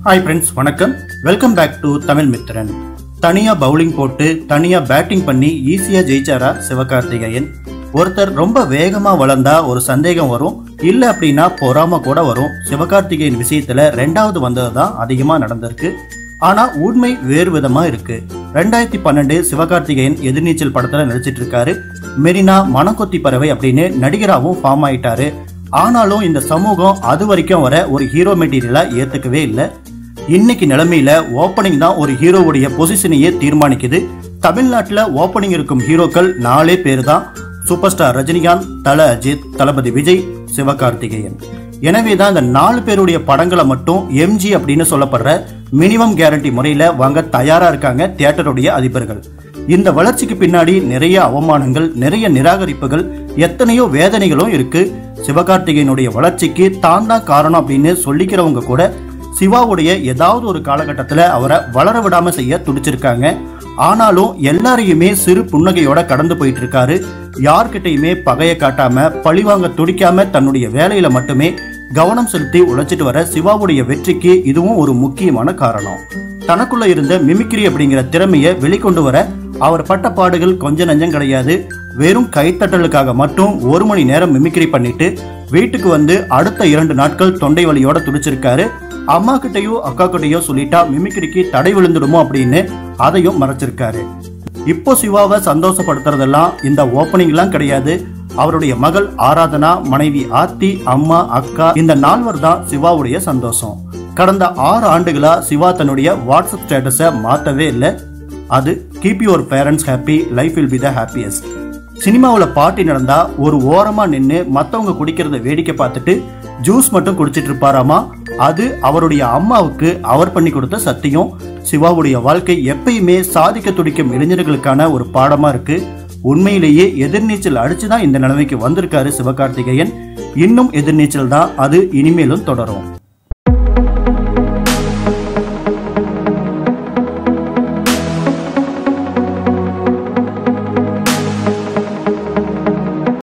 hi friends வணக்கம் welcome back to Tamil Mithiran தனியா bowling போட்டு தனியா பேட்டிங் பண்ணி ஈஸியா ஜெயிச்சாரா சிவகார்த்திகேயன் ஒருத்தர் ரொம்ப வேகமா வளர்ந்தா ஒரு சந்தேகம் வரும் இல்ல அப்படின்னா பொறாம கூட வரும் சிவகார்த்திகேயன் விஷயத்துல ரெண்டாவது வந்தது தான் அதிகமா நடந்திருக்கு ஆனா உண்மை வேறு விதமா இருக்கு ரெண்டாயிரத்தி பன்னெண்டு சிவகார்த்திகேயன் எதிர்நீச்சல் படத்துல நடிச்சிட்டு இருக்காரு மெரினா மணக்கொத்தி பறவை அப்படின்னு நடிகராகவும் ஃபார்ம் ஆயிட்டாரு ஆனாலும் இந்த சமூகம் அது வரைக்கும் வர ஒரு ஹீரோ மெட்டீரியலா ஏத்துக்கவே இல்லை இன்னைக்கு நிலைமையில ஓப்பனிங் தான் ஒரு ஹீரோவுடைய பொசிஷனையே தீர்மானிக்குது தமிழ்நாட்டில் ஓப்பனிங் இருக்கும் ஹீரோக்கள் நாலே பேர் தான் சூப்பர் ஸ்டார் ரஜினிகாந்த் தல அஜித் தளபதி விஜய் சிவகார்த்திகேயன் எனவே தான் இந்த நாலு பேருடைய படங்களை மட்டும் எம்ஜி அப்படின்னு சொல்லப்படுற மினிமம் கேரண்டி முறையில் வாங்க தயாரா இருக்காங்க தியேட்டருடைய அதிபர்கள் இந்த வளர்ச்சிக்கு பின்னாடி நிறைய அவமானங்கள் நிறைய நிராகரிப்புகள் எத்தனையோ வேதனைகளும் இருக்கு சிவகார்த்திகேயனுடைய வளர்ச்சிக்கு தான் தான் காரணம் அப்படின்னு சொல்லிக்கிறவங்க கூட சிவாவுடைய ஏதாவது ஒரு காலகட்டத்தில் அவரை வளர விடாம செய்ய துடிச்சிருக்காங்க ஆனாலும் எல்லாரையுமே சிறு புன்னகையோட கடந்து போயிட்டு இருக்காரு யார்கிட்டயுமே பகையை காட்டாம பழிவாங்க துடிக்காம தன்னுடைய வேலையில மட்டுமே கவனம் செலுத்தி உழைச்சிட்டு வர சிவாவுடைய வெற்றிக்கு இதுவும் ஒரு முக்கியமான காரணம் தனக்குள்ள இருந்த மிமிக்ரி அப்படிங்கிற திறமையை வெளிக்கொண்டு வர அவர் பட்ட பாடுகள் கொஞ்ச நஞ்சம் கிடையாது வெறும் கைத்தட்டலுக்காக மட்டும் ஒரு மணி நேரம் மிமிக்ரி பண்ணிட்டு வீட்டுக்கு வந்து அடுத்த இரண்டு நாட்கள் தொண்டை வலியோட துடிச்சிருக்காரு அம்மா கிட்டயோ அக்கா கிட்டயோ சொல்லிட்டா மிமிக்ரிக்கு தடை விழுந்துடுமோ அப்படின்னு அதையும் மறைச்சிருக்காரு இப்போ சிவாவை சந்தோஷப்படுத்துறதெல்லாம் இந்த ஓப்பனிங்லாம் கிடையாது அவருடைய மகள் ஆராதனா மனைவி ஆர்த்தி அம்மா அக்கா இந்த நால்வர் தான் சிவாவுடைய சந்தோஷம் கடந்த ஆறு ஆண்டுகளா சிவா தன்னுடைய வாட்ஸ்அப் ஸ்டேட்டஸை மாத்தவே இல்லை அது keep your parents happy life will be the happiest சினிமாவில் பார்ட்டி நடந்தா ஒரு ஓரமா நின்று மற்றவங்க குடிக்கிறத வேடிக்கை பார்த்துட்டு ஜூஸ் மட்டும் குடிச்சிட்டு இருப்பாராமா அது அவருடைய அம்மாவுக்கு அவர் பண்ணி கொடுத்த சத்தியம் சிவாவுடைய வாழ்க்கை எப்பயுமே சாதிக்க துடிக்கும் இளைஞர்களுக்கான ஒரு பாடமா இருக்கு உண்மையிலேயே எதிர்நீச்சல் அடிச்சுதான் இந்த நிலைமைக்கு வந்திருக்காரு சிவகார்த்திகேயன் இன்னும் எதிர்நீச்சல் தான் அது இனிமேலும் தொடரும்